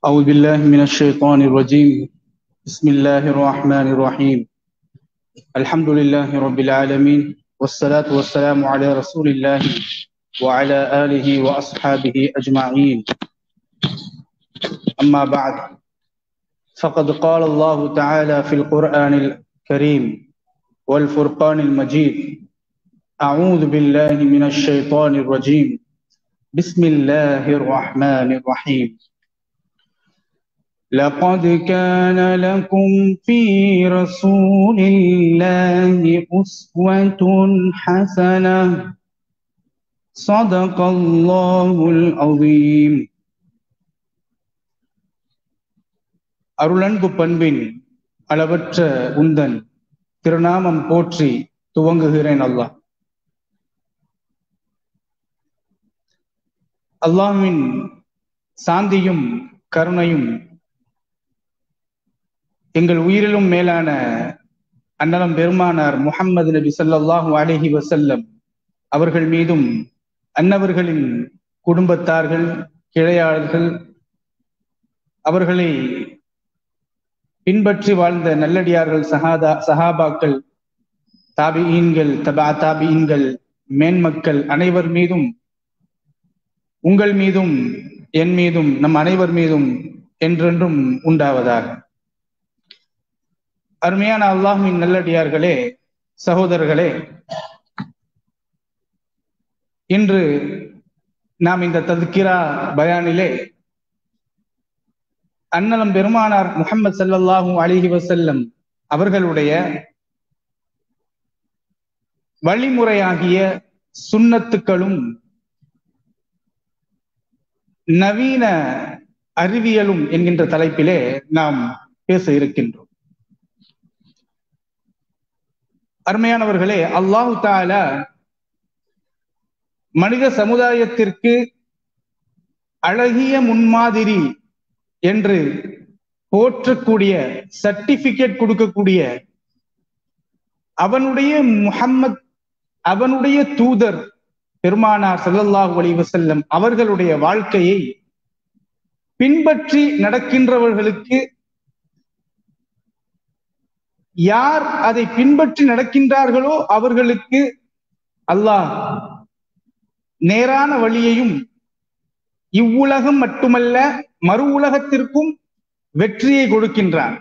أعوذ بالله من الشيطان الرجيم بسم الله الرحمن الرحيم الحمد لله رب العالمين والصلاة والسلام على رسول الله وعلى آله وأصحابه أجمعين أما بعد فقد قال الله تعالى في القرآن الكريم والفرقان المجيد أعوذ بالله من الشيطان الرجيم بسم الله الرحمن الرحيم لقد كان لكم في رسول الله أسوة حسنة صدق الله العظيم அருளன்பு பண்பின் அளவற்ற உந்தன் திருநாமம் போற்றி துவங்குகிறேன் அல்லாஹ் அல்லாஹ்வின் சாந்தியும் கருணையும் எங்கள் உயிரிலும் மேலான அன்னலம் பெருமானார் முகம்மது நபி ஸல்லல்லாஹு அலைஹி வஸல்லம் அவர்கள் மீதும் அன்னவர்களின் குடும்பத்தார்கள் கிளையாளர்கள் அவர்களை பின்பற்றி வாழ்ந்த நல்லடியார்கள் சஹாதா சஹாபாக்கள் தாபிஈன்கள் தபா தாபிஈன்கள் மேன்மக்கள் அனைவர் மீதும் உங்கள் மீதும் என் மீதும் நம் அனைவர் மீதும் என்றென்றும் உண்டாவதாக அருமையான அல்லாஹின் நல்லடியார்களே சகோதரர்களே இன்று நாம் இந்த ததுக்கிரா பயானிலே அன்னலம் பெருமானார் முகமது சல்லல்லாஹூ அலிஹி வசல்லம் அவர்களுடைய வழிமுறையாகிய சுண்ணத்துக்களும் நவீன அறிவியலும் என்கின்ற தலைப்பிலே நாம் பேச இருக்கின்றோம் அருமையானவர்களே அல்லாஹு தாலா மனித சமுதாயத்திற்கு அழகிய முன்மாதிரி என்று போற்றக்கூடிய சர்டிபிகேட் கொடுக்கக்கூடிய அவனுடைய முகம்மத் அவனுடைய தூதர் பெருமானார் சல்லல்லாஹு அலி வசல்லம் அவர்களுடைய வாழ்க்கையை பின்பற்றி நடக்கின்றவர்களுக்கு யார் அதை பின்பற்றி நடக்கின்றார்களோ அவர்களுக்கு அல்லாஹ் நேரான வழியையும் இவ்வுலகம் மட்டுமல்ல மறு உலகத்திற்கும் வெற்றியை கொடுக்கின்றான்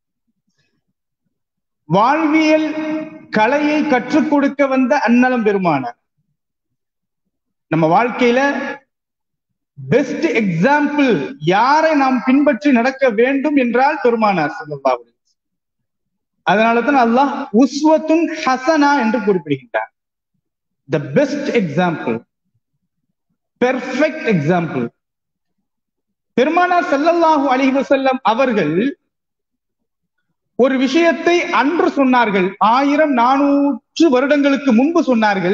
வாழ்வியல் கலையை கற்றுக் கொடுக்க வந்த அன்னலம் பெருமானார் நம்ம வாழ்க்கையில பெஸ்ட் எக்ஸாம்பிள் யாரை நாம் பின்பற்றி நடக்க வேண்டும் என்றால் பெருமானார் சொல்லலாம் அதனாலதான் அல்லாஹ் உஸ்வத்துன் ஹசனா என்று குறிப்பிடுகின்றார் the best example perfect example பெருமானார் செல்லல்லாஹு அலிஹி வசல்லம் அவர்கள் ஒரு விஷயத்தை அன்று சொன்னார்கள் ஆயிரம் நானூற்று வருடங்களுக்கு முன்பு சொன்னார்கள்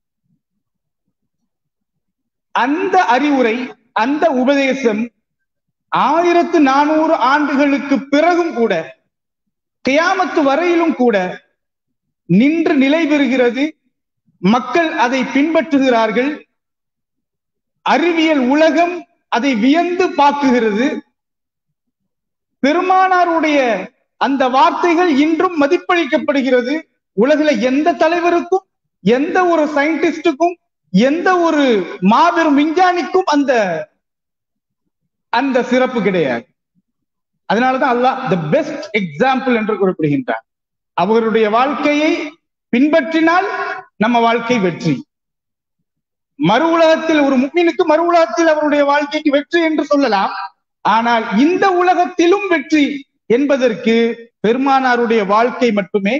அந்த அறிவுரை அந்த உபதேசம் ஆயிரத்து நானூறு ஆண்டுகளுக்கு பிறகும் கூட கியாமத்து வரையிலும் கூட நின்று நிலை பெறுகிறது மக்கள் அதை பின்பற்றுகிறார்கள் அறிவியல் உலகம் அதை வியந்து பார்க்குகிறது பெருமானாருடைய அந்த வார்த்தைகள் இன்றும் மதிப்பளிக்கப்படுகிறது உலகில எந்த தலைவருக்கும் எந்த ஒரு சயின்டிஸ்டுக்கும் எந்த ஒரு மாபெரும் விஞ்ஞானிக்கும் அந்த அந்த சிறப்பு கிடையாது அதனாலதான் அல்லாஹ் த பெஸ்ட் எக்ஸாம்பிள் என்று குறிப்பிடுகின்றார் அவருடைய வாழ்க்கையை பின்பற்றினால் நம்ம வாழ்க்கை வெற்றி மறு உலகத்தில் ஒரு முக்மீனுக்கு மறு உலகத்தில் அவருடைய வாழ்க்கைக்கு வெற்றி என்று சொல்லலாம் ஆனால் இந்த உலகத்திலும் வெற்றி என்பதற்கு பெருமானாருடைய வாழ்க்கை மட்டுமே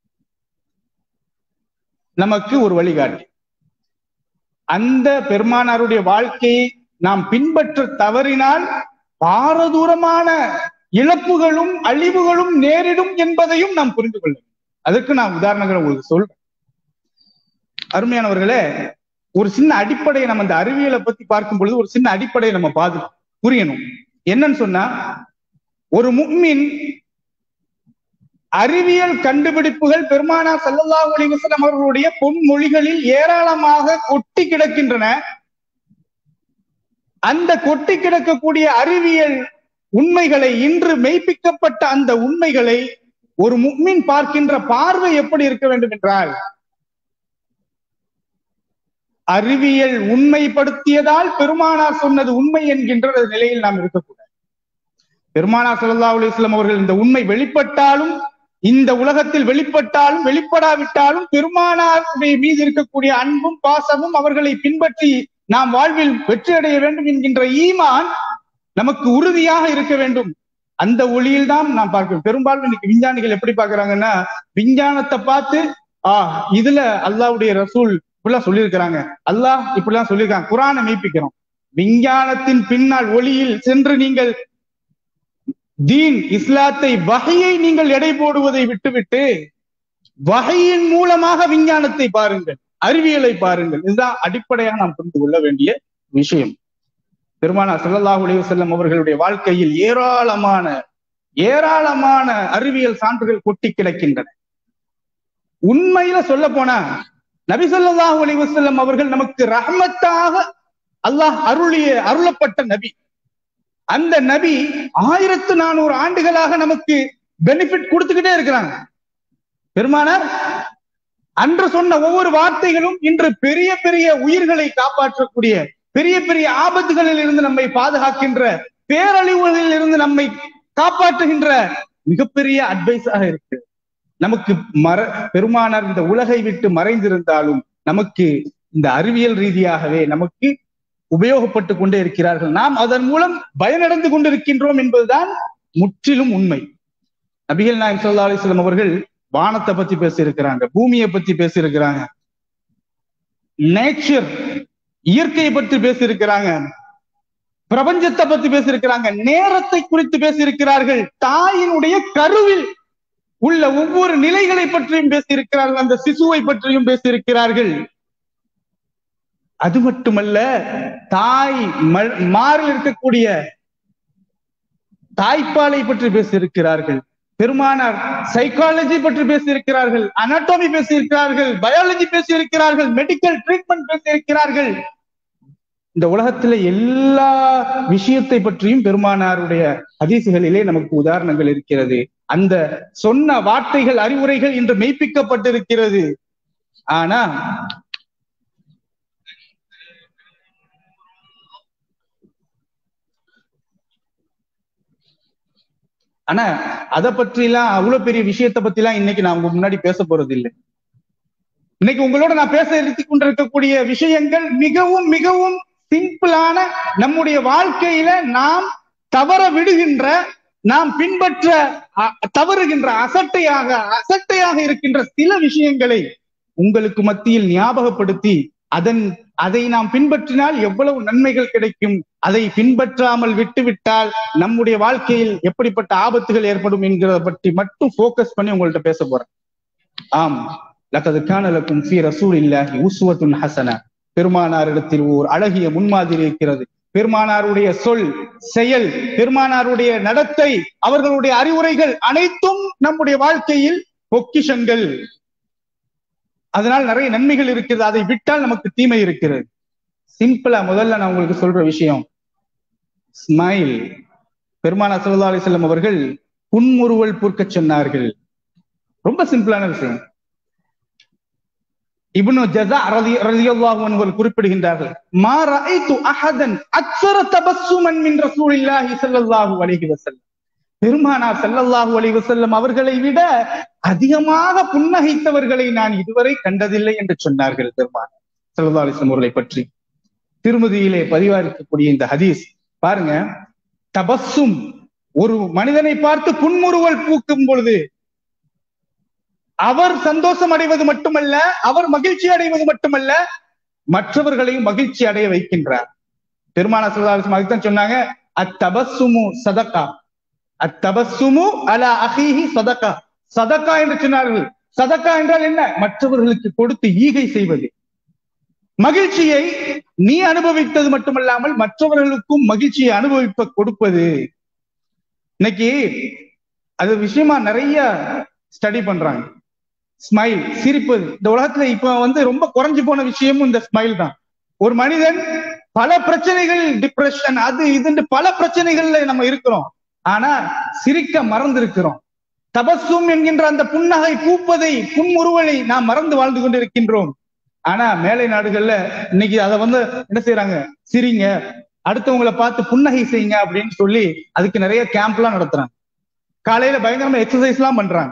நமக்கு ஒரு வழிகாட்டி அந்த பெருமானாருடைய வாழ்க்கையை நாம் பின்பற்ற தவறினால் பாரதூரமான இழப்புகளும் அழிவுகளும் நேரிடும் என்பதையும் நாம் புரிந்து கொள்ள அதற்கு நான் உதாரணங்களை உங்களுக்கு சொல்றேன் அருமையானவர்களே ஒரு சின்ன அடிப்படையை நம்ம இந்த அறிவியலை பத்தி பார்க்கும் பொழுது ஒரு சின்ன அடிப்படையை நம்ம பாது புரியணும் என்னன்னு சொன்னா ஒரு முக்மின் அறிவியல் கண்டுபிடிப்புகள் பெருமானா சல்லல்லாஹு அலைஹி வஸல்லம் அவர்களுடைய பொன்மொழிகளில் ஏராளமாக கொட்டி கிடக்கின்றன அந்த கொட்டி கிடக்கக்கூடிய அறிவியல் உண்மைகளை இன்று மெய்ப்பிக்கப்பட்ட அந்த உண்மைகளை ஒரு முக்மின் பார்க்கின்ற பார்வை எப்படி இருக்க வேண்டும் என்றால் அறிவியல் உண்மைப்படுத்தியதால் பெருமானார் சொன்னது உண்மை என்கின்ற நிலையில் நாம் இருக்கக்கூடாது பெருமானார் சல்லா அலிஸ்லாம் அவர்கள் இந்த உண்மை வெளிப்பட்டாலும் இந்த உலகத்தில் வெளிப்பட்டாலும் வெளிப்படாவிட்டாலும் பெருமானாருடைய மீது இருக்கக்கூடிய அன்பும் பாசமும் அவர்களை பின்பற்றி நாம் வாழ்வில் வெற்றி அடைய வேண்டும் என்கின்ற ஈமான் நமக்கு உறுதியாக இருக்க வேண்டும் அந்த ஒளியில் தான் நாம் பார்க்கிறோம் பெரும்பாலும் இன்னைக்கு விஞ்ஞானிகள் எப்படி பாக்குறாங்கன்னா விஞ்ஞானத்தை பார்த்து ஆஹ் இதுல அல்லாவுடைய ரசூல் இப்படிலாம் சொல்லியிருக்கிறாங்க அல்லாஹ் இப்படிலாம் சொல்லியிருக்காங்க குரானை மெய்ப்பிக்கிறோம் விஞ்ஞானத்தின் பின்னால் ஒளியில் சென்று நீங்கள் தீன் இஸ்லாத்தை வகையை நீங்கள் எடை போடுவதை விட்டுவிட்டு வகையின் மூலமாக விஞ்ஞானத்தை பாருங்கள் அறிவியலை பாருங்கள் இதுதான் அடிப்படையாக நாம் புரிந்து கொள்ள வேண்டிய விஷயம் பெருமானா சல்லல்லாஹு அலைஹி வஸல்லம் அவர்களுடைய வாழ்க்கையில் ஏராளமான ஏராளமான அறிவியல் சான்றுகள் கொட்டி கிடக்கின்றன உண்மையில சொல்ல போனா நபி ஸல்லல்லாஹு அலைஹி வஸல்லம் அவர்கள் நமக்கு ரஹமத்தாக அல்லாஹ் அருளிய அருளப்பட்ட நபி அந்த நபி ஆயிரத்து நானூறு ஆண்டுகளாக நமக்கு பெனிஃபிட் கொடுத்துக்கிட்டே இருக்கிறாங்க பெருமானார் அன்று சொன்ன ஒவ்வொரு வார்த்தைகளும் இன்று பெரிய பெரிய உயிர்களை காப்பாற்றக்கூடிய பெரிய பெரிய ஆபத்துகளில் இருந்து நம்மை பாதுகாக்கின்ற பேரழிவுகளில் இருந்து நம்மை காப்பாற்றுகின்ற மிகப்பெரிய அட்வைஸாக இருக்கு நமக்கு மற பெருமானார் இந்த உலகை விட்டு மறைந்திருந்தாலும் நமக்கு இந்த அறிவியல் ரீதியாகவே நமக்கு உபயோகப்பட்டு கொண்டே இருக்கிறார்கள் நாம் அதன் மூலம் பயனடைந்து கொண்டிருக்கின்றோம் என்பதுதான் முற்றிலும் உண்மை நபிகள் நாயம் சல்லா அலிஸ்லாம் அவர்கள் வானத்தை பத்தி பேசியிருக்கிறாங்க பூமியை பத்தி பேசியிருக்கிறாங்க நேச்சர் இயற்கையை பற்றி பேசியிருக்கிறாங்க பிரபஞ்சத்தை பத்தி பேசியிருக்கிறாங்க நேரத்தை குறித்து பேசியிருக்கிறார்கள் தாயினுடைய கருவில் உள்ள ஒவ்வொரு நிலைகளை பற்றியும் பேசியிருக்கிறார்கள் அந்த சிசுவை பற்றியும் பேசியிருக்கிறார்கள் அது மட்டுமல்ல தாய் மாறில் இருக்கக்கூடிய தாய்ப்பாலை பற்றி பேசியிருக்கிறார்கள் பெருமானார் சைக்காலஜி பற்றி பேசியிருக்கிறார்கள் அனாட்டோமி பேசியிருக்கிறார்கள் பயாலஜி பேசியிருக்கிறார்கள் மெடிக்கல் ட்ரீட்மெண்ட் பேசியிருக்கிறார்கள் இந்த உலகத்துல எல்லா விஷயத்தை பற்றியும் பெருமானாருடைய ஹதீசுகளிலே நமக்கு உதாரணங்கள் இருக்கிறது அந்த சொன்ன வார்த்தைகள் அறிவுரைகள் இன்று மெய்ப்பிக்கப்பட்டிருக்கிறது ஆனா ஆனா அதை பற்றி எல்லாம் அவ்வளவு பெரிய விஷயத்தை பத்தி எல்லாம் இன்னைக்கு நான் உங்க முன்னாடி பேச போறது இல்லை இன்னைக்கு உங்களோட நான் பேச எடுத்து கொண்டிருக்கக்கூடிய விஷயங்கள் மிகவும் மிகவும் சிம்பிளான நம்முடைய வாழ்க்கையில நாம் தவற விடுகின்ற நாம் பின்பற்ற தவறுகின்ற அசட்டையாக அசட்டையாக இருக்கின்ற சில விஷயங்களை உங்களுக்கு மத்தியில் ஞாபகப்படுத்தி அதன் அதை நாம் பின்பற்றினால் எவ்வளவு நன்மைகள் கிடைக்கும் அதை பின்பற்றாமல் விட்டுவிட்டால் நம்முடைய வாழ்க்கையில் எப்படிப்பட்ட ஆபத்துகள் ஏற்படும் என்கிறத பற்றி மட்டும் போக்கஸ் பண்ணி உங்கள்ட்ட பேச போறேன் ஆம் லக்கது காணலக்கும் ஃபி ரசூல் இல்லாஹி உஸ்வத்துன் ஹசன பெருமானாரிடத்தில் ஓர் அழகிய முன்மாதிரி இருக்கிறது பெருமானாருடைய சொல் செயல் பெருமானாருடைய நடத்தை அவர்களுடைய அறிவுரைகள் அனைத்தும் நம்முடைய வாழ்க்கையில் பொக்கிஷங்கள் அதனால் நிறைய நன்மைகள் இருக்குது அதை விட்டால் நமக்கு தீமை இருக்கிறது சிம்பிளா முதல்ல நான் உங்களுக்கு சொல்ற விஷயம் ஸ்மைல் பெருமானா சல்லா அலிசல்லம் அவர்கள் புன்முறுவல் பூர்க்க சொன்னார்கள் ரொம்ப சிம்பிளான விஷயம் இப்னு ஜஸா ரலி ரலியல்லாஹு அன்ஹு குறிப்பிடுகின்றார்கள் மா ரஅய்து அஹதன் அக்ஸர தபஸ்ஸுமன் மின் ரசூலில்லாஹி ஸல்லல்லாஹு அலைஹி வஸல்லம் பெருமானார் ஸல்லல்லாஹு அலைஹி வஸல்லம் அவர்களை விட அதிகமாக புன்னகைத்தவர்களை நான் இதுவரை கண்டதில்லை என்று சொன்னார்கள் பெருமானார் ஸல்லல்லாஹு அலைஹி வஸல்லம் அவர்களை பற்றி திருமதியிலே பதிவாரிக்கக்கூடிய இந்த ஹதீஸ் பாருங்க தபஸ்ஸும் ஒரு மனிதனை பார்த்து புன்முறுவல் பூக்கும் பொழுது அவர் சந்தோஷம் அடைவது மட்டுமல்ல அவர் மகிழ்ச்சி அடைவது மட்டுமல்ல மற்றவர்களையும் மகிழ்ச்சி அடைய வைக்கின்றார் பெருமான சுல்லாசம் அதுதான் சொன்னாங்க அத்தபசுமு சதக்கா அத்தபசுமு அலா அஹிஹி சதக்கா சதக்கா என்று சொன்னார்கள் சதக்கா என்றால் என்ன மற்றவர்களுக்கு கொடுத்து ஈகை செய்வது மகிழ்ச்சியை நீ அனுபவித்தது மட்டுமல்லாமல் மற்றவர்களுக்கும் மகிழ்ச்சியை அனுபவிப்ப கொடுப்பது இன்னைக்கு அது விஷயமா நிறைய ஸ்டடி பண்றாங்க ஸ்மைல் சிரிப்பது இந்த உலகத்துல இப்ப வந்து ரொம்ப குறைஞ்சு போன விஷயமும் இந்த ஸ்மைல் தான் ஒரு மனிதன் பல பிரச்சனைகள் டிப்ரெஷன் அது இதுன்னு பல பிரச்சனைகள்ல நம்ம இருக்கிறோம் ஆனா சிரிக்க மறந்திருக்கிறோம் தபசும் என்கின்ற அந்த புன்னகை பூப்பதை புன்முறுவலை நாம் மறந்து வாழ்ந்து கொண்டிருக்கின்றோம் ஆனா மேலை நாடுகள்ல இன்னைக்கு அதை வந்து என்ன செய்யறாங்க சிரிங்க அடுத்தவங்களை பார்த்து புன்னகை செய்யுங்க அப்படின்னு சொல்லி அதுக்கு நிறைய கேம்ப் எல்லாம் நடத்துறாங்க காலையில பயங்கரமா எக்ஸசைஸ் எல்லாம் பண்றாங்க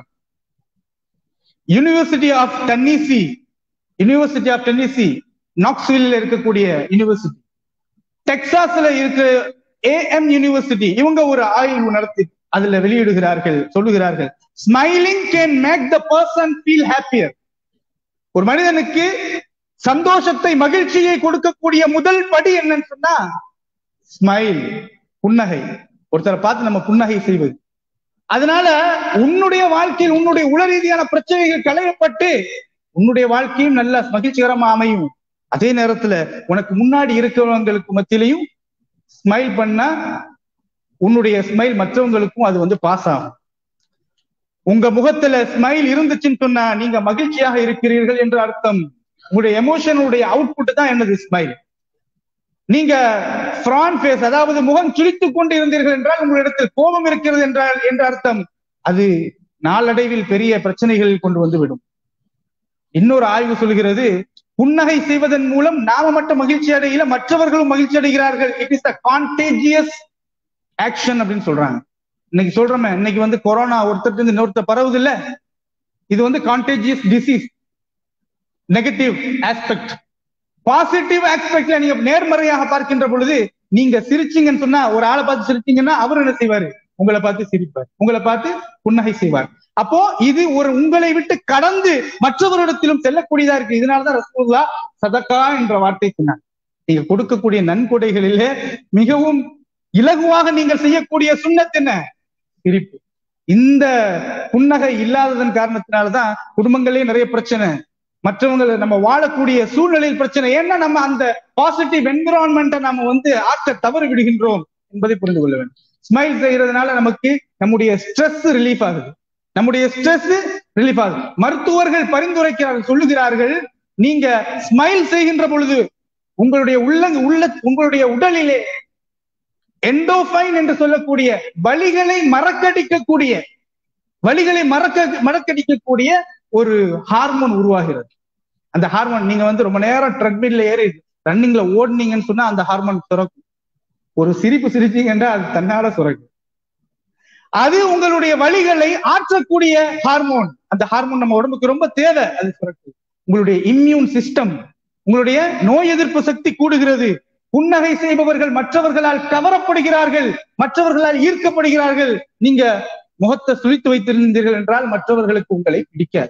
university of Tennessee university of Tennessee நாக்ஸ்வில்ல இருக்கக்கூடிய யூனிவர்சிட்டி டெக்சாஸ்ல இருக்க ஏஎம் யூனிவர்சிட்டி இவங்க ஒரு ஆய்வு நடத்தி அதுல வெளியிடுகிறார்கள் சொல்லுகிறார்கள் smiling can make the person feel happier ஒரு மனிதனுக்கு சந்தோஷத்தை மகிழ்ச்சியை கொடுக்கக்கூடிய முதல் படி என்னன்னு சொன்னா ஸ்மைல் புன்னகை ஒருத்தரை பார்த்து நம்ம புன்னகை செய்வது அதனால உன்னுடைய வாழ்க்கையில் உன்னுடைய உள ரீதியான பிரச்சனைகள் களையப்பட்டு உன்னுடைய வாழ்க்கையும் நல்ல மகிழ்ச்சிகரமா அமையும் அதே நேரத்துல உனக்கு முன்னாடி இருக்கிறவங்களுக்கு மத்தியிலையும் ஸ்மைல் பண்ணா உன்னுடைய ஸ்மைல் மற்றவங்களுக்கும் அது வந்து பாஸ் ஆகும் உங்க முகத்துல ஸ்மைல் இருந்துச்சுன்னு சொன்னா நீங்க மகிழ்ச்சியாக இருக்கிறீர்கள் என்று அர்த்தம் உங்களுடைய எமோஷனுடைய அவுட்புட் தான் என்னது ஸ்மைல் நீங்க ஃப்ரான் ஃபேஸ் அதாவது முகம் சுழித்துக் கொண்டு இருந்தீர்கள் என்றால் உங்களிடத்தில் கோபம் இருக்கிறது என்றால் என்ற அர்த்தம் அது நாளடைவில் பெரிய பிரச்சனைகளில் கொண்டு வந்து விடும் இன்னொரு ஆய்வு சொல்கிறது புன்னகை செய்வதன் மூலம் நாம மட்டும் மகிழ்ச்சி அடையில மற்றவர்களும் மகிழ்ச்சி அடைகிறார்கள் it is the contagious action அப்படின்னு சொல்றாங்க இன்னைக்கு சொல்றோமே இன்னைக்கு வந்து கொரோனா ஒருத்தர் இருந்து இன்னொருத்தர் பரவுது இல்ல இது வந்து contagious disease negative aspect positive ஆஸ்பெக்ட்ல நீங்க நேர்மறையாக பார்க்கின்ற பொழுது நீங்க சிரிச்சீங்கன்னு சொன்னா ஒரு ஆளை பார்த்து சிரிச்சீங்கன்னா அவர் என்ன செய்வாரு உங்களை பார்த்து சிரிப்பார் உங்களை பார்த்து புன்னகை செய்வார் அப்போ இது ஒரு உங்களை விட்டு கடந்து மற்றவரிடத்திலும் செல்லக்கூடியதா இருக்கு இதனாலதான் ரசூல்லா சதக்கா என்ற வார்த்தை சொன்னாங்க நீங்க கொடுக்கக்கூடிய நன்கொடைகளிலே மிகவும் இலகுவாக நீங்கள் செய்யக்கூடிய சுண்ணத் என்ன சிரிப்பு இந்த புன்னகை இல்லாததன் காரணத்தினாலதான் குடும்பங்களே நிறைய பிரச்சனை மற்றவங்களை நம்ம வாழக்கூடிய சூழ்நிலையில் பிரச்சனை ஏன்னா நம்ம அந்த பாசிட்டிவ் என்விரான்மெண்ட்டை நம்ம வந்து ஆற்ற தவறு விடுகின்றோம் என்பதை புரிந்து கொள்ள வேண்டும் ஸ்மைல் செய்யறதுனால நமக்கு நம்முடைய ஸ்ட்ரெஸ் ரிலீஃப் ஆகுது நம்முடைய ஸ்ட்ரெஸ் ரிலீஃப் ஆகுது மருத்துவர்கள் பரிந்துரைக்கிறார்கள் சொல்லுகிறார்கள் நீங்க ஸ்மைல் செய்கின்ற பொழுது உங்களுடைய உள்ள உள்ள உங்களுடைய உடலிலே எண்டோஃபைன் என்று சொல்லக்கூடிய வலிகளை மறக்கடிக்கக்கூடிய வலிகளை மறக்க மறக்கடிக்கக்கூடிய ஒரு ஹார்மோன் உருவாகிறது அந்த ஹார்மோன் நீங்க வந்து ரொம்ப நேரம் ட்ரெட்மில்ல ஏறி ரன்னிங்ல ஓடுனீங்கன்னு சொன்னா அந்த ஹார்மோன் சுரக்கும் ஒரு சிரிப்பு சிரிச்சீங்கன்னா அது தன்னால சுரக்கும் அது உங்களுடைய வழிகளை ஆற்றக்கூடிய ஹார்மோன் அந்த ஹார்மோன் நம்ம உடம்புக்கு ரொம்ப தேவை அது சுரக்கும் உங்களுடைய இம்யூன் சிஸ்டம் உங்களுடைய நோய் எதிர்ப்பு சக்தி கூடுகிறது புன்னகை செய்பவர்கள் மற்றவர்களால் கவரப்படுகிறார்கள் மற்றவர்களால் ஈர்க்கப்படுகிறார்கள் நீங்க முகத்தை சுழித்து வைத்திருந்தீர்கள் என்றால் மற்றவர்களுக்கு உங்களை பிடிக்காது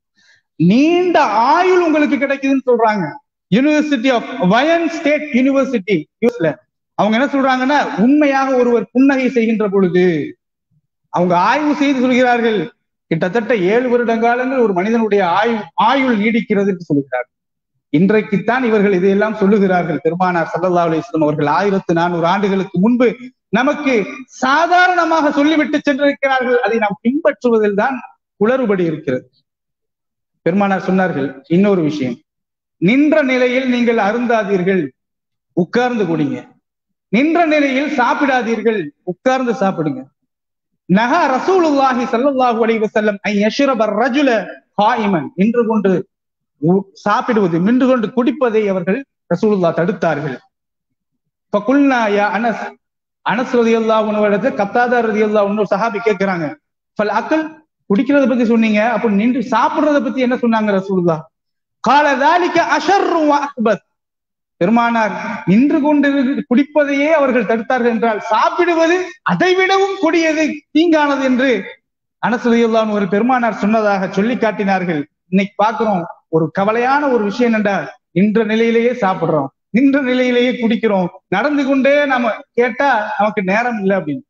நீண்ட ஆயுள் உங்களுக்கு கிடைக்குதுன்னு சொல்றாங்க university of Wayne state university யூஸ்ல அவங்க என்ன சொல்றாங்கன்னா உண்மையாக ஒருவர் புன்னகை செய்கின்ற பொழுது அவங்க ஆய்வு செய்து சொல்கிறார்கள் கிட்டத்தட்ட ஏழு வருட காலங்கள் ஒரு மனிதனுடைய ஆயுள் ஆயுள் நீடிக்கிறது என்று சொல்கிறார்கள் இன்றைக்குத்தான் இவர்கள் இதையெல்லாம் சொல்லுகிறார்கள் பெருமானார் சல்லல்லா அலிஸ்லாம் அவர்கள் ஆயிரத்து நானூறு ஆண்டுகளுக்கு முன்பு நமக்கு சாதாரணமாக சொல்லிவிட்டு சென்றிருக்கிறார்கள் அதை நாம் பின்பற்றுவதில் தான் குளறுபடி இருக்கிறது பெருமானார் சொன்னார்கள் இன்னொரு விஷயம் நின்ற நிலையில் நீங்கள் அருந்தாதீர்கள் உட்கார்ந்து குடிங்க நின்ற நிலையில் சாப்பிடாதீர்கள் உட்கார்ந்து சாப்பிடுங்க நகா ரசூலுல்லாஹி சல்லல்லாஹு அலைஹி வஸல்லம் ஐ யஷ்ரப ரஜுல காயிமன் நின்று கொண்டு சாப்பிடுவது நின்று கொண்டு குடிப்பதை அவர்கள் ரசூலுல்லா தடுத்தார்கள் இப்ப குல்னா யா அனஸ் அனஸ் ரதி அல்லா உணவடத்து கத்தாதா ரதி அல்லா இன்னொரு சஹாபி கேட்கிறாங்க பல் அக்கல் குடிக்கிறத பத்தி சொன்னீங்க அப்ப நின்று சாப்பிடுறத பத்தி என்ன சொன்னாங்க ரசூலுல்லா கால தாலிக்க அஷர்ரு அக்பத் பெருமானார் நின்று கொண்டு குடிப்பதையே அவர்கள் தடுத்தார்கள் என்றால் சாப்பிடுவது அதை விடவும் கொடியது தீங்கானது என்று அனசுதையுள்ளான் ஒரு பெருமானார் சொன்னதாக சொல்லி காட்டினார்கள் இன்னைக்கு பாக்குறோம் ஒரு கவலையான ஒரு விஷயம் என்னடா நின்ற நிலையிலேயே சாப்பிடுறோம் நின்ற நிலையிலேயே குடிக்கிறோம் நடந்து கொண்டே நம்ம கேட்டா நமக்கு நேரம் இல்லை அப்படின்னு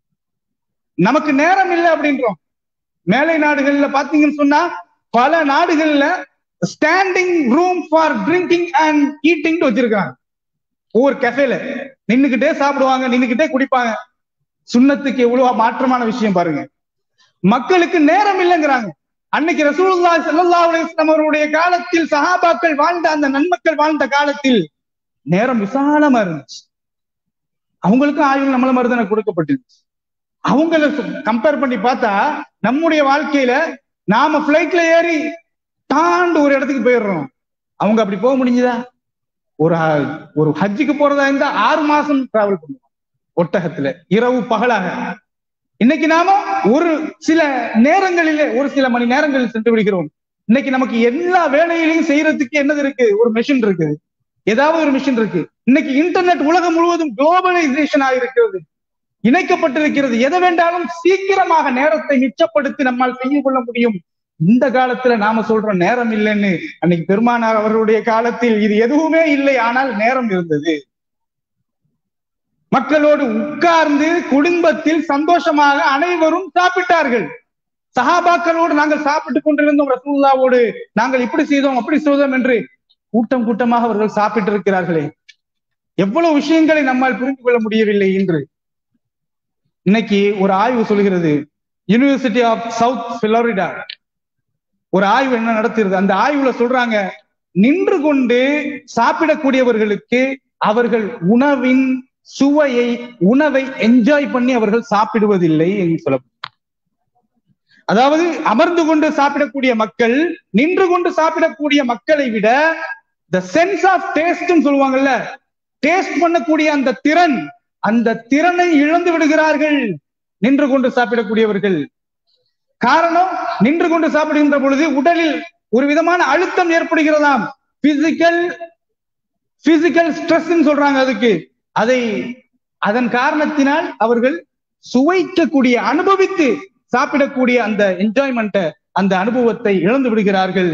நமக்கு நேரம் இல்லை அப்படின்றோம் மேலை நாடுகள்ல பாத்தீங்கன்னு சொன்னா பல நாடுகள்ல standing room for drinking and eating வச்சிருக்காங்க ஒவ்வொரு கெஃபேல நின்னுகிட்டே சாப்பிடுவாங்க நின்னுகிட்டே குடிப்பாங்க சுண்ணத்துக்கு எவ்வளவு மாற்றமான விஷயம் பாருங்க மக்களுக்கு நேரம் இல்லைங்கிறாங்க அன்னைக்கு ரசூலுல்லா ஸல்லல்லாஹு அலைஹி வஸல்லம் அவருடைய காலத்தில் சஹாபாக்கள் வாழ்ந்த அந்த நன்மக்கள் வாழ்ந்த காலத்தில் நேரம் விசாலமா இருந்துச்சு அவங்களுக்கும் ஆயுள் நம்மள மாதிரி தானே கொடுக்கப்பட்டிருந்துச்சு அவங்கள கம்பேர் பண்ணி பார்த்தா நம்முடைய வாழ்க்கையில நாம பிளைட்ல ஏறி தாண்டு ஒரு இடத்துக்கு போயிடுறோம் அவங்க அப்படி போக முடிஞ்சுதா ஒரு ஹ- ஒரு ஹஜ்ஜுக்கு போறதா இருந்தா ஆறு மாசம் டிராவல் பண்ணுவோம் ஒட்டகத்துல இரவு பகலாக இன்னைக்கு நாம ஒரு சில நேரங்களிலே ஒரு சில மணி நேரங்களில் சென்று விடுகிறோம் இன்னைக்கு நமக்கு எல்லா வேலையிலையும் செய்யறதுக்கு என்னது இருக்கு ஒரு மெஷின் இருக்குது ஏதாவது ஒரு மிஷின் இருக்கு இன்னைக்கு இன்டர்நெட் உலகம் முழுவதும் குளோபலைசேஷன் ஆகிருக்கிறது இணைக்கப்பட்டிருக்கிறது எதை வேண்டாலும் சீக்கிரமாக நேரத்தை மிச்சப்படுத்தி நம்மால் செய்து கொள்ள முடியும் இந்த காலத்துல நாம சொல்றோம் நேரம் இல்லைன்னு அன்னைக்கு பெருமானார் அவர்களுடைய காலத்தில் இது எதுவுமே இல்லை ஆனால் நேரம் இருந்தது மக்களோடு உட்கார்ந்து குடும்பத்தில் சந்தோஷமாக அனைவரும் சாப்பிட்டார்கள் சஹாபாக்களோடு நாங்கள் சாப்பிட்டுக் கொண்டிருந்தோம் ரசூல்லாவோடு நாங்கள் இப்படி செய்தோம் அப்படி செய்தோம் என்று கூட்டம் கூட்டமாக அவர்கள் சாப்பிட்டு இருக்கிறார்களே எவ்வளவு விஷயங்களை நம்மால் புரிந்து கொள்ள முடியவில்லை இன்று இன்னைக்கு ஒரு ஆய்வு சொல்கிறது யூனிவர்சிட்டி ஆஃப் சவுத் பிளோரிடா ஒரு ஆய்வு என்ன நடத்துறது அந்த ஆய்வுல சொல்றாங்க நின்று கொண்டு சாப்பிடக்கூடியவர்களுக்கு அவர்கள் உணவின் சுவையை உணவை என்ஜாய் பண்ணி அவர்கள் சாப்பிடுவதில்லை என்று சொல்ல அதாவது அமர்ந்து கொண்டு சாப்பிடக்கூடிய மக்கள் நின்று கொண்டு சாப்பிடக்கூடிய மக்களை விட த சென்ஸ் ஆஃப் டேஸ்ட் சொல்லுவாங்கல்ல டேஸ்ட் பண்ணக்கூடிய அந்த திறன் அந்த திறனை இழந்து விடுகிறார்கள் நின்று கொண்டு சாப்பிடக்கூடியவர்கள் காரணம் நின்று கொண்டு சாப்பிடுகின்ற பொழுது உடலில் ஒரு விதமான அழுத்தம் ஏற்படுகிறதாம் பிசிக்கல் பிசிக்கல் ஸ்ட்ரெஸ் சொல்றாங்க அதுக்கு அதை அதன் காரணத்தினால் அவர்கள் சுவைக்கக்கூடிய அனுபவித்து சாப்பிடக்கூடிய அந்த என்ஜாய்மெண்ட்டை அந்த அனுபவத்தை இழந்து விடுகிறார்கள்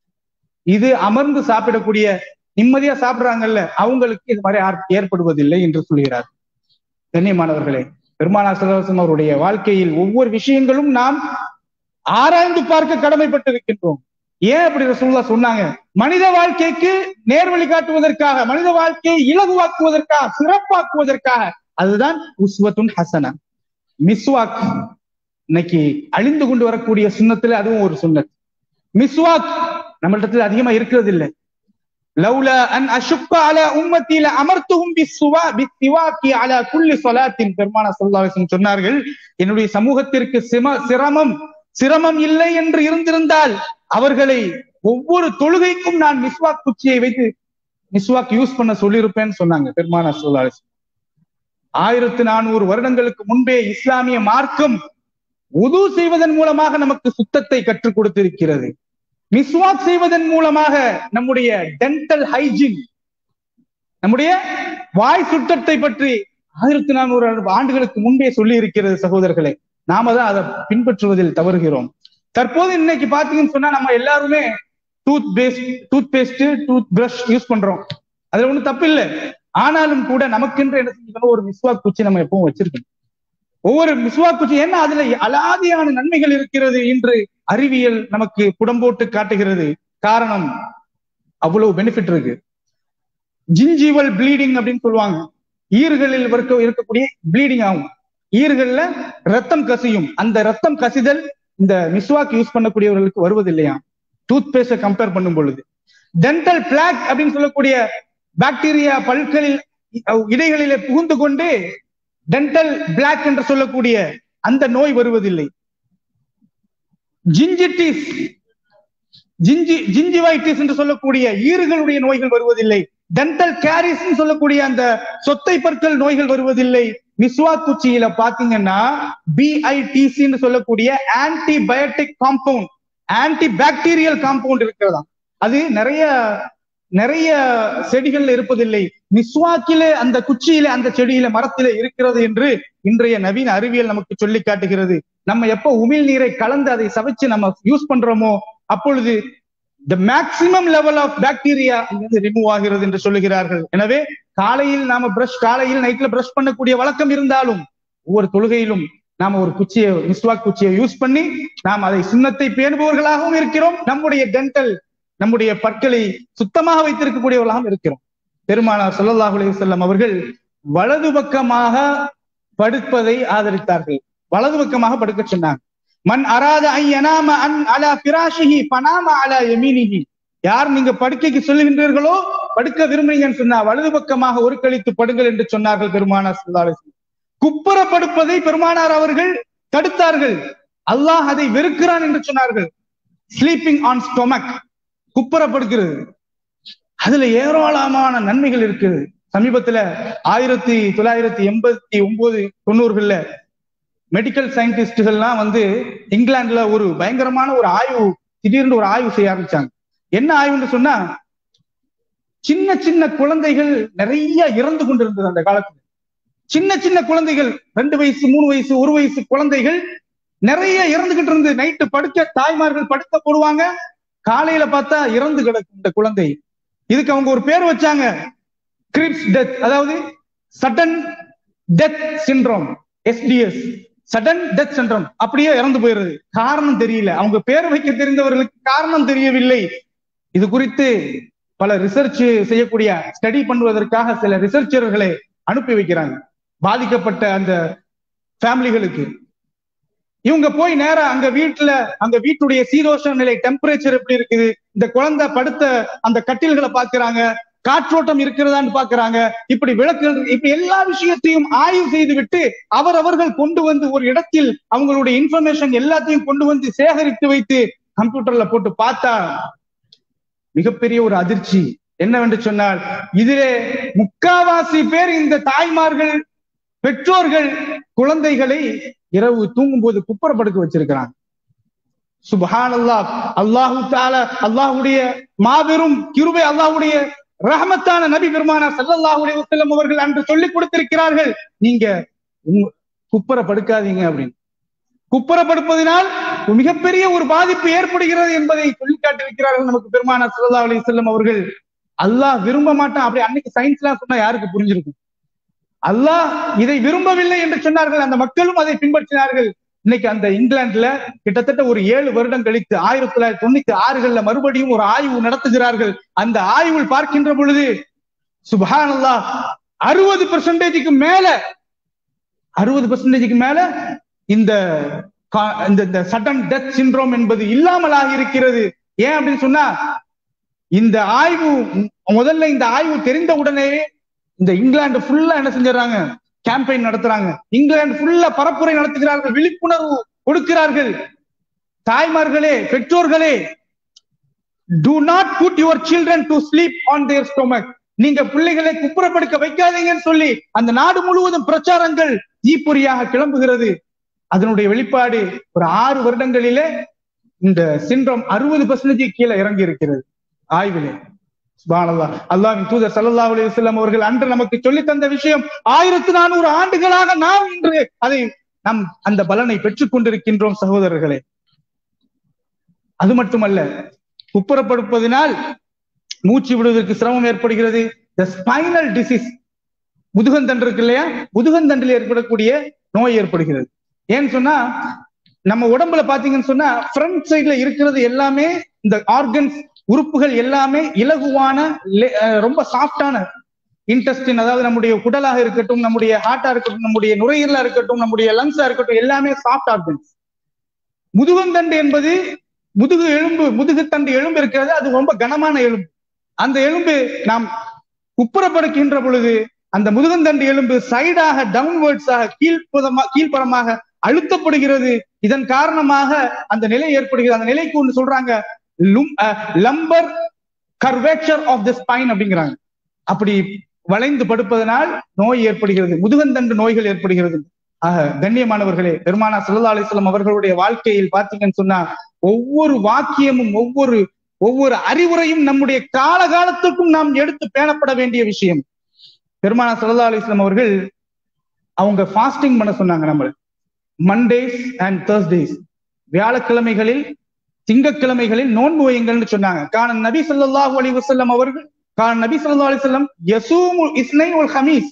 இது அமர்ந்து சாப்பிடக்கூடிய நிம்மதியா சாப்பிடுறாங்கல்ல அவங்களுக்கு இது மாதிரி ஆர்- ஏற்படுவதில்லை என்று சொல்கிறார் கண்ணியமானவர்களே பெருமானார் சல்லாஹம் அவருடைய வாழ்க்கையில் ஒவ்வொரு விஷயங்களும் நாம் ஆராய்ந்து பார்க்க கடமைப்பட்டிருக்கின்றோம் ஏன் அப்படி ரசூல்லா சொன்னாங்க மனித வாழ்க்கைக்கு நேர்வழி காட்டுவதற்காக மனித வாழ்க்கையை இலகுவாக்குவதற்காக சிறப்பாக்குவதற்காக அதுதான் உஸ்வத்துன் ஹசனா மிஸ்வாக் இன்னைக்கு அழிந்து கொண்டு வரக்கூடிய சுண்ணத்துல அதுவும் ஒரு சுண்ணத் மிஸ்வாக் நம்மளிடத்துல அதிகமா இருக்கிறது இல்லை லவ்லா அன் அஷுக்க அல உம்மத்தில அமர்த்துகும் பிஸ்வா பிஸ்வாக்கி அல குல்லி சொலாத்தின் பெருமான சொல்லாசன் சொன்னார்கள் என்னுடைய சமூகத்திற்கு சிம சிரமம் சிரமம் இல்லை என்று இருந்திருந்தால் அவர்களை ஒவ்வொரு தொழுகைக்கும் நான் மிஸ்வாக் குச்சியை வைத்து மிஸ்வாக் யூஸ் பண்ண சொல்லியிருப்பேன்னு சொன்னாங்க பெருமான சொல்லாசன் ஆயிரத்து நானூறு வருடங்களுக்கு முன்பே இஸ்லாமிய மார்க்கம் உது செய்வதன் மூலமாக நமக்கு சுத்தத்தை கற்றுக் கொடுத்திருக்கிறது மிஸ்வாக் செய்வதன் மூலமாக நம்முடைய டென்டல் ஹைஜீன் நம்முடைய வாய் சுத்தத்தை பற்றி ஆயிரத்தி நானூறு ஆண்டுகளுக்கு முன்பே சொல்லி இருக்கிறது சகோதரர்களே நாம தான் அதை பின்பற்றுவதில் தவறுகிறோம் தற்போது இன்னைக்கு பாத்தீங்கன்னு சொன்னா நம்ம எல்லாருமே toothpaste toothpaste toothbrush use பண்றோம் அதுல ஒண்ணும் தப்பு இல்லை ஆனாலும் கூட நமக்கென்று என்ன செஞ்சுக்கணும் ஒரு மிஸ்வாக் குச்சி நம்ம எப்பவும் வச்சிருக்கணும் ஒவ்வொரு மிஸ்வாக் குச்சி ஏன்னா அதுல அலாதியான நன்மைகள் இருக்கிறது என்று அறிவியல் நமக்கு புடம்போட்டு காட்டுகிறது காரணம் அவ்வளவு பெனிஃபிட் இருக்கு ஜிஞ்சிவல் ப்ளீடிங் அப்படின்னு சொல்லுவாங்க ஈறுகளில் இருக்க இருக்கக்கூடிய ப்ளீடிங் ஆகும் ஈறுகள்ல ரத்தம் கசியும் அந்த ரத்தம் கசிதல் இந்த மிஸ்வாக் யூஸ் பண்ணக்கூடியவர்களுக்கு வருவதில்லையா டூத் பேஸ்ட கம்பேர் பண்ணும் பொழுது டென்டல் பிளாக் அப்படின்னு சொல்லக்கூடிய பாக்டீரியா பல்களில் இடைகளிலே புகுந்து கொண்டு டென்டல் பிளாக் என்று சொல்லக்கூடிய அந்த நோய் வருவதில்லை ஜிஞ்சிட்டிஸ் ஜிஞ்சி ஜிஞ்சிவைட்டிஸ் என்று சொல்லக்கூடிய ஈறுகளுடைய நோய்கள் வருவதில்லை டென்டல் கேரிஸ் சொல்லக்கூடிய அந்த சொத்தை பற்கள் நோய்கள் வருவதில்லை மிஸ்வா குச்சியில பாத்தீங்கன்னா பிஐடிசின்னு சொல்லக்கூடிய antibiotic compound antibacterial compound இருக்கிறதா அது நிறைய நிறைய செடிகள்ல இருப்பதில்லை மிஸ்வாக்கில அந்த குச்சியில அந்த செடியில மரத்தில இருக்கிறது என்று இன்றைய நவீன அறிவியல் நமக்கு சொல்லி காட்டுகிறது நம்ம எப்ப உமிழ் நீரை கலந்து அதை சவைச்சு நம்ம யூஸ் பண்றோமோ அப்பொழுது the maximum level of bacteria remove ஆகிறது என்று சொல்லுகிறார்கள் எனவே காலையில் நாம பிரஷ் காலையில் நைட்ல பிரஷ் பண்ணக்கூடிய வழக்கம் இருந்தாலும் ஒவ்வொரு தொழுகையிலும் நாம ஒரு குச்சியை மிஸ்வாக் குச்சியை யூஸ் பண்ணி நாம் அதை சுண்ணத்தை பேணுபவர்களாகவும் இருக்கிறோம் நம்முடைய டென்டல் நம்முடைய பற்களை சுத்தமாக வைத்திருக்கக்கூடியவர்களாகவும் இருக்கிறோம் பெருமானார் சொல்லல்லாஹு அலைஹி வஸல்லம் அவர்கள் வலது பக்கமாக படுப்பதை ஆதரித்தார்கள் வலது பக்கமாக படுக்க சொன்னாங்க மன் அராத ஐ யனாம அன் அலா பிராஷிஹி பனாம அலா யமீனிஹி யார் நீங்க படுக்கைக்கு சொல்லுகின்றீர்களோ படுக்க விரும்புறீங்கன்னு சொன்னா வலது பக்கமாக ஒரு கழித்து படுங்கள் என்று சொன்னார்கள் பெருமானார் ஸல்லல்லாஹு அலைஹி வஸல்லம் குப்புறப்படுப்பதை பெருமானார் அவர்கள் தடுத்தார்கள் அல்லாஹ் அதை வெறுக்கிறான் என்று சொன்னார்கள் ஸ்லீப்பிங் ஆன் ஸ்டொமக் குப்புறப்படுக்கிறது அதுல ஏராளமான நன்மைகள் இருக்குது சமீபத்துல ஆயிரத்தி தொள்ளாயிரத்தி எண்பத்தி ஒன்பது தொண்ணூறுகள்ல மெடிக்கல் சயின்டிஸ்டுகள்லாம் வந்து இங்கிலாந்துல ஒரு பயங்கரமான ஒரு ஆய்வு திடீர்னு ஒரு ஆய்வு செய்ய ஆரம்பிச்சாங்க என்ன ஆய்வுன்னு சொன்னா சின்ன சின்ன குழந்தைகள் நிறைய இறந்து கொண்டிருந்தது அந்த காலத்துல சின்ன சின்ன குழந்தைகள் ரெண்டு வயசு மூணு வயசு ஒரு வயசு குழந்தைகள் நிறைய இறந்துகிட்டு இருந்து நைட்டு படுக்க தாய்மார்கள் படுக்க போடுவாங்க காலையில பார்த்தா இறந்து கிடக்கும் இந்த குழந்தை இதுக்கு அவங்க ஒரு பேர் வச்சாங்க கிரிப்ஸ் டெத் அதாவது sudden death syndrome SDS sudden death syndrome அப்படியே இறந்து போயிருது காரணம் தெரியல அவங்க பேர் வைக்க தெரிந்தவர்களுக்கு காரணம் தெரியவில்லை இது குறித்து பல ரிசர்ச் செய்யக்கூடிய ஸ்டடி பண்ணுவதற்காக சில ரிசர்ச்சர்களை அனுப்பி வைக்கிறாங்க பாதிக்கப்பட்ட அந்த ஃபேமிலிகளுக்கு இவங்க போய் நேரா அங்க வீட்டுல அங்க வீட்டுடைய சீதோஷ நிலை டெம்பரேச்சர் எப்படி இருக்குது இந்த குழந்தை படுத்த அந்த கட்டில்களை பாக்குறாங்க காற்றோட்டம் இருக்கிறதான்னு பாக்குறாங்க இப்படி விளக்குகள் இப்படி எல்லா விஷயத்தையும் ஆய்வு செய்து விட்டு அவர் அவர்கள் கொண்டு வந்து ஒரு இடத்தில் அவங்களுடைய இன்ஃபர்மேஷன் எல்லாத்தையும் கொண்டு வந்து சேகரித்து வைத்து கம்ப்யூட்டர்ல போட்டு பார்த்தா மிகப்பெரிய ஒரு அதிர்ச்சி என்னவென்று சொன்னால் இதிலே முக்காவாசி பேர் இந்த தாய்மார்கள் பெற்றோர்கள் குழந்தைகளை இரவு தூங்கும் போது குப்புறப்படுக்க வச்சிருக்கிறாங்க சுபஹான் அல்லாஹ் அல்லாஹு தால அல்லாஹுடைய மாபெரும் கிருபை அல்லாஹுடைய ரஹமத்தான நபி பெருமானா சல்லல்லாஹு அலைஹி வஸல்லம் அவர்கள் அன்று சொல்லிக் கொடுத்திருக்கிறார்கள் நீங்க குப்புற படுக்காதீங்க அப்படின்னு குப்புற படுப்பதினால் மிகப்பெரிய ஒரு பாதிப்பு ஏற்படுகிறது என்பதை சொல்லி காட்டியிருக்கிறார்கள் நமக்கு பெருமானா சல்லல்லாஹு அலைஹி வஸல்லம் அவர்கள் அல்லாஹ் விரும்ப மாட்டான் அப்படி அன்னைக்கு சயின்ஸ் எல்லாம் சொன்னா யாருக்கு புரிஞ்சிருக்கும் அல்லாஹ் இதை விரும்பவில்லை என்று சொன்னார்கள் அந்த மக்களும் அதை பின்பற்றினார்கள் இன்னைக்கு அந்த இங்கிலாந்துல கிட்டத்தட்ட ஒரு ஏழு வருடம் கழித்து ஆயிரத்தி தொள்ளாயிரத்தி தொண்ணூத்தி ஆறுகள்ல மறுபடியும் ஒரு ஆய்வு நடத்துகிறார்கள் அந்த ஆய்வில் பார்க்கின்ற பொழுது சுபஹான் அல்லா அறுபது பெர்சன்டேஜுக்கு மேல அறுபது பெர்சன்டேஜுக்கு மேல இந்த இந்த சடன் டெத் சிண்ட்ரோம் என்பது இல்லாமல் ஆகியிருக்கிறது ஏன் அப்படின்னு சொன்னா இந்த ஆய்வு முதல்ல இந்த ஆய்வு தெரிந்த உடனே இந்த இங்கிலாந்து ஃபுல்லா என்ன செஞ்சாங்க கேம்பெயின் நடத்துறாங்க இங்கிலாந்து ஃபுல்லா பரப்புரை நடத்துகிறார்கள் விழிப்புணர்வு கொடுக்கிறார்கள் தாய்மார்களே பெற்றோர்களே do not put your children to sleep on their stomach நீங்க பிள்ளைகளை குப்புறப்படுக்க வைக்காதீங்கன்னு சொல்லி அந்த நாடு முழுவதும் பிரச்சாரங்கள் ஈப்பொறியாக கிளம்புகிறது அதனுடைய வெளிப்பாடு ஒரு ஆறு வருடங்களிலே இந்த சின்ரம் அறுபது பர்சன்டேஜ் கீழே இறங்கி இருக்கிறது ஆய்விலே சுபானல்லா அல்லாவின் தூதர் சல்லா அலி வல்லம் அவர்கள் அன்று நமக்கு சொல்லி தந்த விஷயம் ஆயிரத்தி நானூறு ஆண்டுகளாக நாம் இன்று அதை நம் அந்த பலனை பெற்றுக் கொண்டிருக்கின்றோம் சகோதரர்களே அது மட்டுமல்ல குப்புறப்படுப்பதினால் மூச்சு விடுவதற்கு சிரமம் ஏற்படுகிறது த ஸ்பைனல் டிசீஸ் முதுகந்தண்டு இருக்கு இல்லையா முதுகந்தண்டில் ஏற்படக்கூடிய நோய் ஏற்படுகிறது ஏன்னு சொன்னா நம்ம உடம்புல பாத்தீங்கன்னு சொன்னா ஃப்ரண்ட் சைட்ல இருக்கிறது எல்லாமே இந்த ஆர்கன்ஸ் உறுப்புகள் எல்லாமே இலகுவான ரொம்ப சாஃப்டான இன்டெஸ்டின் அதாவது நம்முடைய குடலாக இருக்கட்டும் நம்முடைய ஹார்ட்டா இருக்கட்டும் நம்முடைய நுரையீரலா இருக்கட்டும் நம்முடைய லங்ஸா இருக்கட்டும் எல்லாமே சாஃப்ட் ஆர்கன்ஸ் முதுகந்தண்டு என்பது முதுகு எலும்பு முதுகுத்தண்டு எலும்பு இருக்கிறது அது ரொம்ப கனமான எலும்பு அந்த எலும்பு நாம் குப்புறப்படுக்கின்ற பொழுது அந்த முதுகந்தண்டு எலும்பு சைடாக டவுன்வர்ட்ஸாக கீழ்ப்புறமா கீழ்ப்புறமாக அழுத்தப்படுகிறது இதன் காரணமாக அந்த நிலை ஏற்படுகிறது அந்த நிலைக்கு ஒன்று சொல்றாங்க lumbar curvature of the spine அப்படிங்கிறாங்க அப்படி வளைந்து படுப்பதனால் நோய் ஏற்படுகிறது முதுகந்தண்டு நோய்கள் ஏற்படுகிறது ஆக கண்ணியமானவர்களே பெருமானா சல்லா அலிஸ்லாம் அவர்களுடைய வாழ்க்கையில் பாத்தீங்கன்னு சொன்னா ஒவ்வொரு வாக்கியமும் ஒவ்வொரு ஒவ்வொரு அறிவுரையும் நம்முடைய காலகாலத்துக்கும் நாம் எடுத்து பேணப்பட வேண்டிய விஷயம் பெருமானா சல்லா அலிஸ்லாம் அவர்கள் அவங்க ஃபாஸ்டிங் பண்ண சொன்னாங்க நம்மள மண்டேஸ் அண்ட் தேர்ஸ்டேஸ் வியாழக்கிழமைகளில் திங்கக்கிழமைகளில் நோன்பு வையுங்கள்னு சொன்னாங்க கான நபி சொல்லாஹு அலி வசல்லம் அவர்கள் கான நபி சொல்லா அலிசல்லம் யசூமு இஸ்னை ஒரு ஹமீஸ்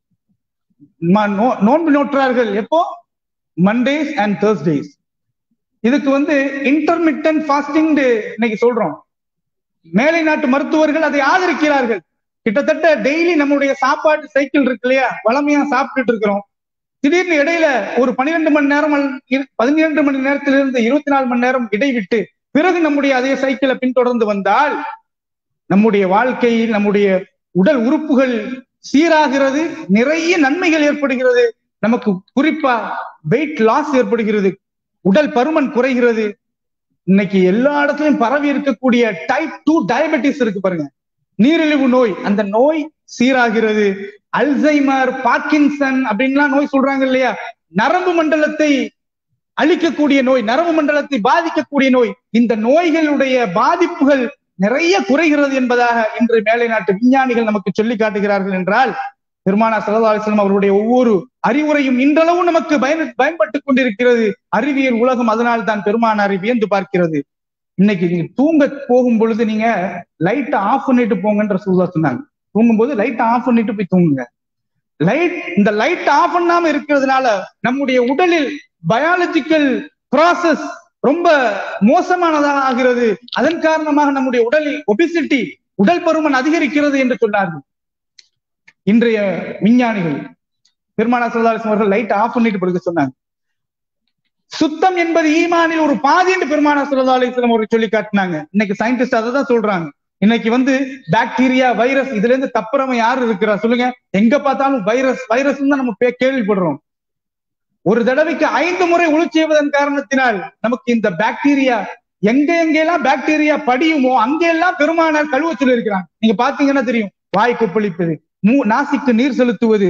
நோன்பு நோற்றார்கள் எப்போ மண்டேஸ் அண்ட் தேர்ஸ்டேஸ் இதுக்கு வந்து இன்டர்மிட்டன் ஃபாஸ்டிங் இன்னைக்கு சொல்றோம் மேலை நாட்டு மருத்துவர்கள் அதை ஆதரிக்கிறார்கள் கிட்டத்தட்ட டெய்லி நம்முடைய சாப்பாட்டு சைக்கிள் இருக்கு இல்லையா வளமையா சாப்பிட்டுட்டு இருக்கிறோம் திடீர்னு இடையில ஒரு பன்னிரெண்டு மணி நேரம் பதினிரண்டு மணி நேரத்திலிருந்து இருபத்தி நாலு மணி நேரம் இடைவிட்டு பிறகு நம்முடைய அதே சைக்கிளை பின்தொடர்ந்து வந்தால் நம்முடைய வாழ்க்கையில் நம்முடைய உடல் உறுப்புகள் சீராகிறது நிறைய நன்மைகள் ஏற்படுகிறது நமக்கு குறிப்பா வெயிட் லாஸ் ஏற்படுகிறது உடல் பருமன் குறைகிறது இன்னைக்கு எல்லா இடத்துலயும் பரவி இருக்கக்கூடிய டைப் டூ டயபெட்டிஸ் இருக்கு பாருங்க நீரிழிவு நோய் அந்த நோய் சீராகிறது அல்சைமர் பார்க்கின்சன் அப்படின்லாம் நோய் சொல்றாங்க இல்லையா நரம்பு மண்டலத்தை அழிக்கக்கூடிய நோய் நரம்பு மண்டலத்தை பாதிக்கக்கூடிய நோய் இந்த நோய்களுடைய பாதிப்புகள் நிறைய குறைகிறது என்பதாக இன்று மேலை நாட்டு விஞ்ஞானிகள் நமக்கு சொல்லி காட்டுகிறார்கள் என்றால் பெருமானா சல்லா அவருடைய ஒவ்வொரு அறிவுரையும் இன்றளவும் நமக்கு பயன் பயன்பட்டுக் கொண்டிருக்கிறது அறிவியல் உலகம் அதனால் தான் பெருமானாரை வியந்து பார்க்கிறது இன்னைக்கு நீங்க தூங்க போகும் பொழுது நீங்க லைட்டை ஆஃப் பண்ணிட்டு போங்கன்ற சூழலா சொன்னாங்க தூங்கும்போது லைட்டை ஆஃப் பண்ணிட்டு போய் தூங்குங்க லைட் இந்த லைட் ஆஃப் பண்ணாம இருக்கிறதுனால நம்முடைய உடலில் பயாலஜிக்கல் ப்ராசஸ் ரொம்ப மோசமானதாக ஆகிறது அதன் காரணமாக நம்முடைய உடலில் ஒபிசிட்டி உடல் பருமன் அதிகரிக்கிறது என்று சொன்னார்கள் இன்றைய விஞ்ஞானிகள் பெருமானா சல்லாஸ் அவர்கள் லைட் ஆஃப் பண்ணிட்டு படுக்க சொன்னாங்க சுத்தம் என்பது ஈமானில் ஒரு பாதி என்று பெருமானா சல்லா அலிஸ்லாம் அவர்கள் சொல்லி காட்டினாங்க இன்னைக்கு சயின்டிஸ்ட் அதை தான் சொல்றாங்க இன்னைக்கு வந்து பாக்டீரியா வைரஸ் இதுல இருந்து தப்புறவன் யாரு இருக்கிறா சொல்லுங்க எங்க பார்த்தாலும் வைரஸ் வைரஸ் தான் நம்ம கேள்விப்படுறோம் ஒரு தடவைக்கு ஐந்து முறை உழு செய்வதன் காரணத்தினால் நமக்கு இந்த பாக்டீரியா எங்க எங்கெல்லாம் பாக்டீரியா படியுமோ அங்கெல்லாம் பெருமானார் கழுவ சொல்லி இருக்கிறாங்க நீங்க பாத்தீங்கன்னா தெரியும் வாய் கொப்பளிப்பது மூ நாசிக்கு நீர் செலுத்துவது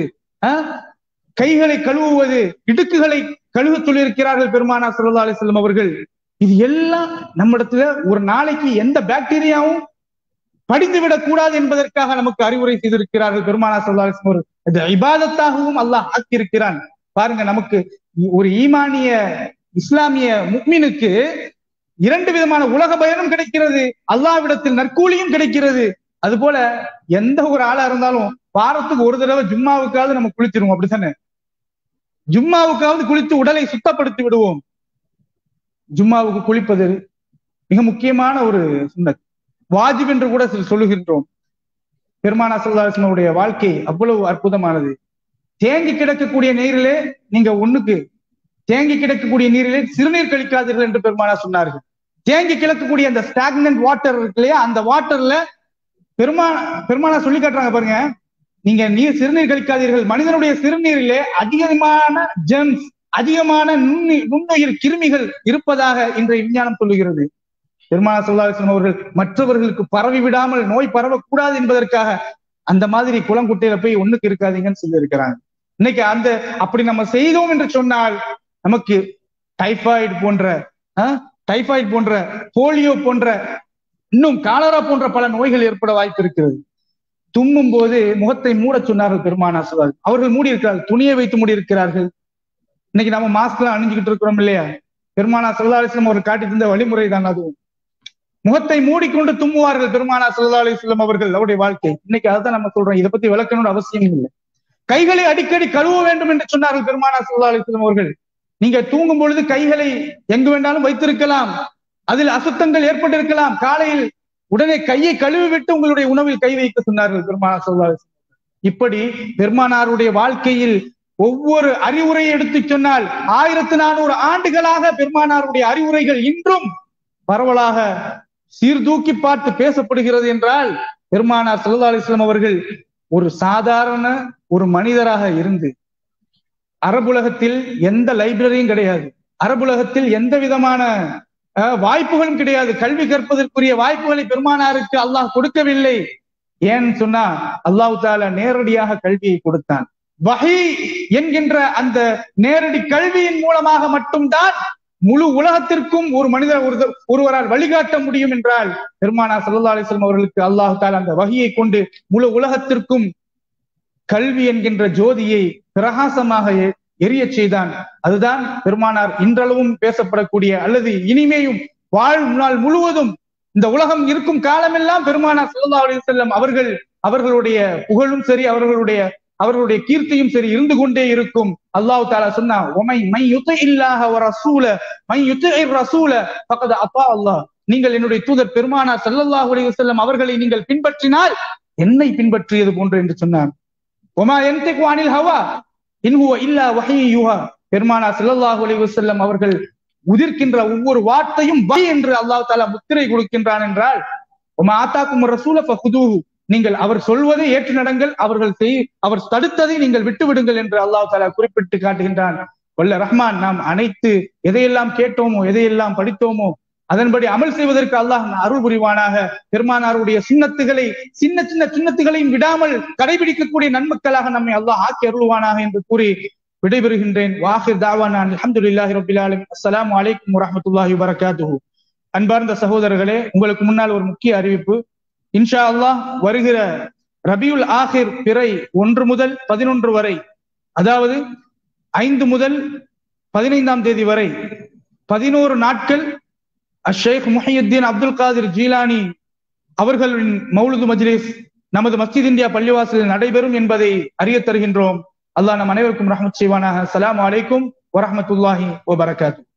கைகளை கழுவுவது இடுக்குகளை கழுவ சொல்லியிருக்கிறார்கள் பெருமானா சல்லா அலிஸ்லம் அவர்கள் இது எல்லாம் நம்மிடத்துல ஒரு நாளைக்கு எந்த பாக்டீரியாவும் படித்து விடக் கூடாது என்பதற்காக நமக்கு அறிவுரை செய்திருக்கிறார்கள் பெருமானா சல்லா அலிஸ்லம் அவர்கள் இது இபாதத்தாகவும் அல்லாஹ் ஆக்கியிருக்கிறான் பாருங்க நமக்கு ஒரு ஈமானிய இஸ்லாமிய முக்மீனுக்கு இரண்டு விதமான உலக பயனும் கிடைக்கிறது அல்லாவிடத்தில் நற்கூலியும் கிடைக்கிறது அது போல எந்த ஒரு ஆளா இருந்தாலும் வாரத்துக்கு ஒரு தடவை ஜும்மாவுக்காவது நம்ம குளிச்சிருவோம் அப்படித்தானே ஜும்மாவுக்காவது குளித்து உடலை சுத்தப்படுத்தி விடுவோம் ஜும்மாவுக்கு குளிப்பது மிக முக்கியமான ஒரு சுண்ணத் வாஜிப் என்று கூட சொல்லுகின்றோம் பெருமானா சல்லாசனுடைய வாழ்க்கை அவ்வளவு அற்புதமானது தேங்கி கிடக்கக்கூடிய நீரிலே நீங்க ஒண்ணுக்கு தேங்கி கிடக்கக்கூடிய நீரிலே சிறுநீர் கழிக்காதீர்கள் என்று பெருமானா சொன்னார்கள் தேங்கி கிடக்கக்கூடிய அந்த ஸ்டாக்னன்ட் வாட்டர் இருக்கு இல்லையா அந்த வாட்டர்ல பெருமா பெருமானா சொல்லி காட்டுறாங்க பாருங்க நீங்க நீர் சிறுநீர் கழிக்காதீர்கள் மனிதனுடைய சிறுநீரிலே அதிகமான ஜெம்ஸ் அதிகமான நுண்ணி நுண்ணுயிர் கிருமிகள் இருப்பதாக இன்றைய விஞ்ஞானம் சொல்லுகிறது பெருமானா சொல்லாசன் அவர்கள் மற்றவர்களுக்கு பரவி விடாமல் நோய் பரவக்கூடாது என்பதற்காக அந்த மாதிரி குளங்குட்டையில போய் ஒண்ணுக்கு இருக்காதீங்கன்னு சொல்லி இருக்கிறாங்க இன்னைக்கு அந்த அப்படி நம்ம செய்தோம் என்று சொன்னால் நமக்கு டைபாய்டு போன்ற டைபாய்டு போன்ற போலியோ போன்ற இன்னும் காலரா போன்ற பல நோய்கள் ஏற்பட வாய்ப்பு இருக்கிறது தும்மும் போது முகத்தை மூட சொன்னார்கள் பெருமானா சொல்லாது அவர்கள் மூடி இருக்கிறார்கள் துணியை வைத்து மூடி இருக்கிறார்கள் இன்னைக்கு நம்ம மாஸ்க் எல்லாம் அணிஞ்சுக்கிட்டு இருக்கிறோம் இல்லையா பெருமானா சல்லாஸ்லம் அவர் காட்டி தந்த வழிமுறை தான் அதுவும் முகத்தை மூடிக்கொண்டு தும்முவார்கள் பெருமானா சல்லா அலிஸ்லாம் அவர்கள் அவருடைய வாழ்க்கை இன்னைக்கு அதான் நம்ம சொல்றோம் இதை பத்தி விளக்கணும்னு அவசியம் இல்லை கைகளை அடிக்கடி கழுவ வேண்டும் என்று சொன்னார்கள் பெருமானா சல்லா அலிஸ்லாம் அவர்கள் நீங்க தூங்கும் பொழுது கைகளை எங்கு வேண்டாலும் வைத்திருக்கலாம் அதில் அசுத்தங்கள் ஏற்பட்டிருக்கலாம் காலையில் உடனே கையை கழுவி விட்டு உங்களுடைய உணவில் கை வைக்க சொன்னார்கள் பெருமானா சல்லா இப்படி பெருமானாருடைய வாழ்க்கையில் ஒவ்வொரு அறிவுரையை எடுத்து சொன்னால் ஆயிரத்தி நானூறு ஆண்டுகளாக பெருமானாருடைய அறிவுரைகள் இன்றும் பரவலாக சீர்தூக்கி பார்த்து பேசப்படுகிறது என்றால் பெருமானார் சல்லா அலிஸ்லாம் அவர்கள் ஒரு சாதாரண ஒரு மனிதராக இருந்து அரபுலகத்தில் எந்த லைப்ரரியும் கிடையாது அரபுலகத்தில் எந்த விதமான வாய்ப்புகளும் கிடையாது கல்வி கற்பதற்குரிய வாய்ப்புகளை பெருமானாருக்கு அல்லாஹ் கொடுக்கவில்லை ஏன்னு சொன்னா அல்லாஹு தாலா நேரடியாக கல்வியை கொடுத்தான் வகை என்கின்ற அந்த நேரடி கல்வியின் மூலமாக மட்டும்தான் முழு உலகத்திற்கும் ஒரு மனிதர் ஒரு ஒருவரால் வழிகாட்ட முடியும் என்றால் பெருமானா சல்லா அலிஸ்லாம் அவர்களுக்கு அல்லாஹு தாலா அந்த வகையை கொண்டு முழு உலகத்திற்கும் கல்வி என்கின்ற ஜோதியை பிரகாசமாக எரிய செய்தான் அதுதான் பெருமானார் இன்றளவும் பேசப்படக்கூடிய அல்லது இனிமேயும் வாழ் நாள் முழுவதும் இந்த உலகம் இருக்கும் காலமெல்லாம் பெருமானார் சல்லா அலி செல்லம் அவர்கள் அவர்களுடைய புகழும் சரி அவர்களுடைய அவர்களுடைய கீர்த்தியும் சரி இருந்து கொண்டே இருக்கும் அல்லாஹு தாலா சொன்னா ஒமை மை யுத்த இல்லாஹ ஒரு ரசூல மை யுத்த ரசூல பக்கத்து அப்பா அல்லாஹ் நீங்கள் என்னுடைய தூதர் பெருமானார் சல்லல்லாஹு அலைஹி வஸல்லம் அவர்களை நீங்கள் பின்பற்றினால் என்னை பின்பற்றியது போன்று என்று சொன்னார் ஒமா என்திகு அனில் ஹவா இன்ஹுவ இல்லா வஹி யுஹா பெருமானா ஸல்லல்லாஹு அலைஹி வஸல்லம் அவர்கள் உதிர்க்கின்ற ஒவ்வொரு வார்த்தையும் வஹி என்று அல்லாஹ் தாலா முத்திரை கொடுக்கின்றான் என்றால் ஒமா ஆத்தாக்கும் ரசூல ஃபஹுதுஹு நீங்கள் அவர் சொல்வதை ஏற்று நடங்கள் அவர்கள் செய் அவர் தடுத்ததை நீங்கள் விட்டு விடுங்கள் என்று அல்லாஹ் தாலா குறிப்பிட்டு காட்டுகின்றான் வல்ல ரஹ்மான் நாம் அனைத்து எதையெல்லாம் கேட்டோமோ எதையெல்லாம் படித்தோமோ அதன்படி அமல் செய்வதற்கு அல்லாஹ் அருள் புரிவானாக பெருமானாருடைய சின்னத்துகளை சின்ன சின்ன சின்னத்துகளையும் விடாமல் கடைபிடிக்கக்கூடிய நன்மக்களாக நம்மை அல்லாஹ் ஆக்கி அருள்வானாக என்று கூறி விடைபெறுகின்றேன் வாஹிர் தாவான் அல்ஹம்துலில்லாஹி ரபில் ஆலமீன் அஸ்ஸலாமு அலைக்கும் வரஹ்மத்துல்லாஹி வபரகாத்துஹு அன்பார்ந்த சகோதரர்களே உங்களுக்கு முன்னால் ஒரு முக்கிய அறிவிப்பு இன்ஷா அல்லாஹ் வருகிற ரபியுல் ஆஹிர் பிறை ஒன்று முதல் பதினொன்று வரை அதாவது ஐந்து முதல் பதினைந்தாம் தேதி வரை பதினோரு நாட்கள் அஷேக் முஹியுத்தீன் அப்துல் காதிர் ஜீலானி அவர்களின் மௌலுது மஜ்லிஸ் நமது மஸ்ஜித் இந்தியா பள்ளிவாசலில் நடைபெறும் என்பதை அறிய தருகின்றோம் அல்லாஹ் நம் அனைவருக்கும் ரஹமத் செய்வானாக அஸ்ஸலாமு அலைக்கும் வரஹமத்துல்லாஹி வபரகாத்து